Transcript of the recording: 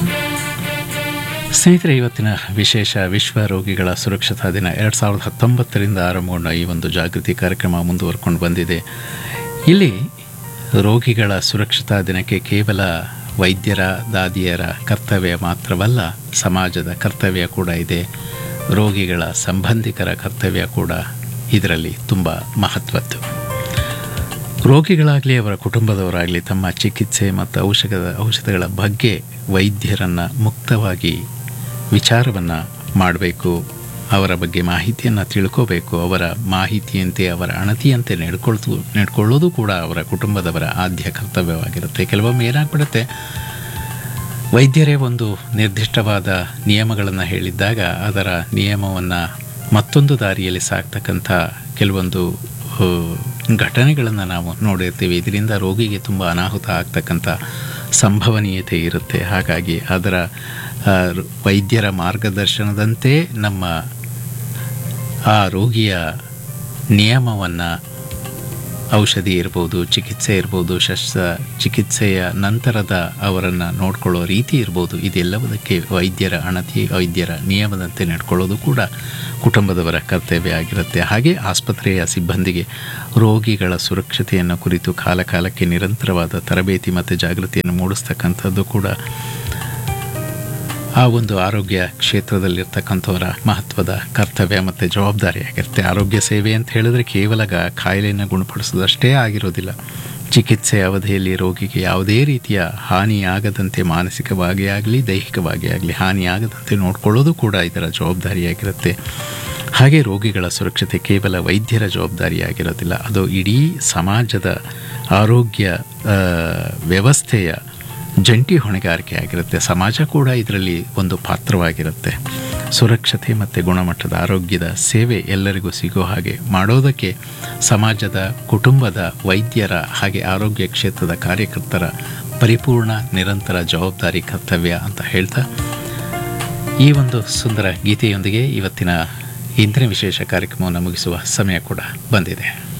ಸ್ನೇಹಿತರೆ ಇವತ್ತಿನ ವಿಶೇಷ ವಿಶ್ವ ರೋಗಿಗಳ ಸುರಕ್ಷತಾ ದಿನ ಎರಡು ಸಾವಿರದ ಹತ್ತೊಂಬತ್ತರಿಂದ ಆರಂಭಗೊಂಡ ಈ ಒಂದು ಜಾಗೃತಿ ಕಾರ್ಯಕ್ರಮ ಮುಂದುವರ್ಕೊಂಡು ಬಂದಿದೆ ಇಲ್ಲಿ ರೋಗಿಗಳ ಸುರಕ್ಷತಾ ದಿನಕ್ಕೆ ಕೇವಲ ವೈದ್ಯರ ದಾದಿಯರ ಕರ್ತವ್ಯ ಮಾತ್ರವಲ್ಲ ಸಮಾಜದ ಕರ್ತವ್ಯ ಕೂಡ ಇದೆ ರೋಗಿಗಳ ಸಂಬಂಧಿಕರ ಕರ್ತವ್ಯ ಕೂಡ ಇದರಲ್ಲಿ ತುಂಬ ಮಹತ್ವದ್ದು ರೋಗಿಗಳಾಗಲಿ ಅವರ ಕುಟುಂಬದವರಾಗಲಿ ತಮ್ಮ ಚಿಕಿತ್ಸೆ ಮತ್ತು ಔಷಧದ ಔಷಧಗಳ ಬಗ್ಗೆ ವೈದ್ಯರನ್ನು ಮುಕ್ತವಾಗಿ ವಿಚಾರವನ್ನು ಮಾಡಬೇಕು ಅವರ ಬಗ್ಗೆ ಮಾಹಿತಿಯನ್ನು ತಿಳ್ಕೋಬೇಕು ಅವರ ಮಾಹಿತಿಯಂತೆ ಅವರ ಅಣತಿಯಂತೆ ನಡ್ಕೊಳ್ತು ನಡ್ಕೊಳ್ಳೋದು ಕೂಡ ಅವರ ಕುಟುಂಬದವರ ಆದ್ಯ ಕರ್ತವ್ಯವಾಗಿರುತ್ತೆ ಕೆಲವೊಮ್ಮೆ ಏನಾಗ್ಬಿಡುತ್ತೆ ವೈದ್ಯರೇ ಒಂದು ನಿರ್ದಿಷ್ಟವಾದ ನಿಯಮಗಳನ್ನು ಹೇಳಿದ್ದಾಗ ಅದರ ನಿಯಮವನ್ನು ಮತ್ತೊಂದು ದಾರಿಯಲ್ಲಿ ಸಾಕ್ತಕ್ಕಂಥ ಕೆಲವೊಂದು ಆ, ಘಟನೆಗಳನ್ನು ನಾವು ನೋಡಿರ್ತೀವಿ ಇದರಿಂದ ರೋಗಿಗೆ ತುಂಬ ಅನಾಹುತ ಆಗ್ತಕ್ಕಂಥ ಸಂಭವನೀಯತೆ ಇರುತ್ತೆ ಹಾಗಾಗಿ ಅದರ ಆ, ರು- ವೈದ್ಯರ ಮಾರ್ಗದರ್ಶನದಂತೆ ನಮ್ಮ ಆ ರೋಗಿಯ ನಿಯಮವನ್ನು ಔಷಧಿ ಇರ್ಬೋದು ಚಿಕಿತ್ಸೆ ಇರ್ಬೋದು ಶಸ್ತ್ರ ಚಿಕಿತ್ಸೆಯ ನಂತರದ ಅವರನ್ನು ನೋಡ್ಕೊಳ್ಳೋ ರೀತಿ ಇರ್ಬೋದು ಇದೆಲ್ಲವುದಕ್ಕೆ ವೈದ್ಯರ ಅಣತಿ ವೈದ್ಯರ ನಿಯಮದಂತೆ ನಡ್ಕೊಳ್ಳೋದು ಕೂಡ ಕುಟುಂಬದವರ ಕರ್ತವ್ಯ ಆಗಿರುತ್ತೆ ಹಾಗೆ ಆಸ್ಪತ್ರೆಯ ಸಿಬ್ಬಂದಿಗೆ ರೋಗಿಗಳ ಸುರಕ್ಷತೆಯನ್ನು ಕುರಿತು ಕಾಲ ಕಾಲಕ್ಕೆ ನಿರಂತರವಾದ ತರಬೇತಿ ಮತ್ತು ಜಾಗೃತಿಯನ್ನು ಮೂಡಿಸ್ತಕ್ಕಂಥದ್ದು ಕೂಡ ಆ ಒಂದು ಆರೋಗ್ಯ ಕ್ಷೇತ್ರದಲ್ಲಿರ್ತಕ್ಕಂಥವರ ಮಹತ್ವದ ಕರ್ತವ್ಯ ಮತ್ತು ಜವಾಬ್ದಾರಿಯಾಗಿರುತ್ತೆ ಆರೋಗ್ಯ ಸೇವೆ ಅಂತ ಹೇಳಿದ್ರೆ ಕೇವಲ ಗ- ಕಾಯಿಲೆಯನ್ನು ಗುಣಪಡಿಸೋದಷ್ಟೇ ಆಗಿರೋದಿಲ್ಲ ಚಿಕಿತ್ಸೆ ಅವಧಿಯಲ್ಲಿ ರೋಗಿಗೆ ಯಾವುದೇ ರೀತಿಯ ಹಾನಿಯಾಗದಂತೆ ಮಾನಸಿಕವಾಗಿ ಆಗಲಿ ದೈಹಿಕವಾಗಿ ಆಗಲಿ ಹಾನಿಯಾಗದಂತೆ ನೋಡ್ಕೊಳ್ಳೋದು ಕೂಡ ಇದರ ಜವಾಬ್ದಾರಿಯಾಗಿರುತ್ತೆ ಹಾಗೆ ರೋಗಿಗಳ ಸುರಕ್ಷತೆ ಕೇವಲ ವೈದ್ಯರ ಜವಾಬ್ದಾರಿಯಾಗಿರೋದಿಲ್ಲ ಅದು ಇಡೀ ಸಮಾಜದ ಆರೋಗ್ಯ ಆ, ವ್ಯವಸ್ಥೆಯ ಜಂಟಿ ಹೊಣೆಗಾರಿಕೆ ಆಗಿರುತ್ತೆ ಸಮಾಜ ಕೂಡ ಇದರಲ್ಲಿ ಒಂದು ಪಾತ್ರವಾಗಿರುತ್ತೆ ಸುರಕ್ಷತೆ ಮತ್ತು ಗುಣಮಟ್ಟದ ಆರೋಗ್ಯದ ಸೇವೆ ಎಲ್ಲರಿಗೂ ಸಿಗೋ ಹಾಗೆ ಮಾಡೋದಕ್ಕೆ ಸಮಾಜದ ಕುಟುಂಬದ ವೈದ್ಯರ ಹಾಗೆ ಆರೋಗ್ಯ ಕ್ಷೇತ್ರದ ಕಾರ್ಯಕರ್ತರ ಪರಿಪೂರ್ಣ ನಿರಂತರ ಜವಾಬ್ದಾರಿ ಕರ್ತವ್ಯ ಅಂತ ಹೇಳ್ತಾ ಈ ಒಂದು ಸುಂದರ ಗೀತೆಯೊಂದಿಗೆ ಇವತ್ತಿನ ಇಂದಿನ ವಿಶೇಷ ಕಾರ್ಯಕ್ರಮವನ್ನು ಮುಗಿಸುವ ಸಮಯ ಕೂಡ ಬಂದಿದೆ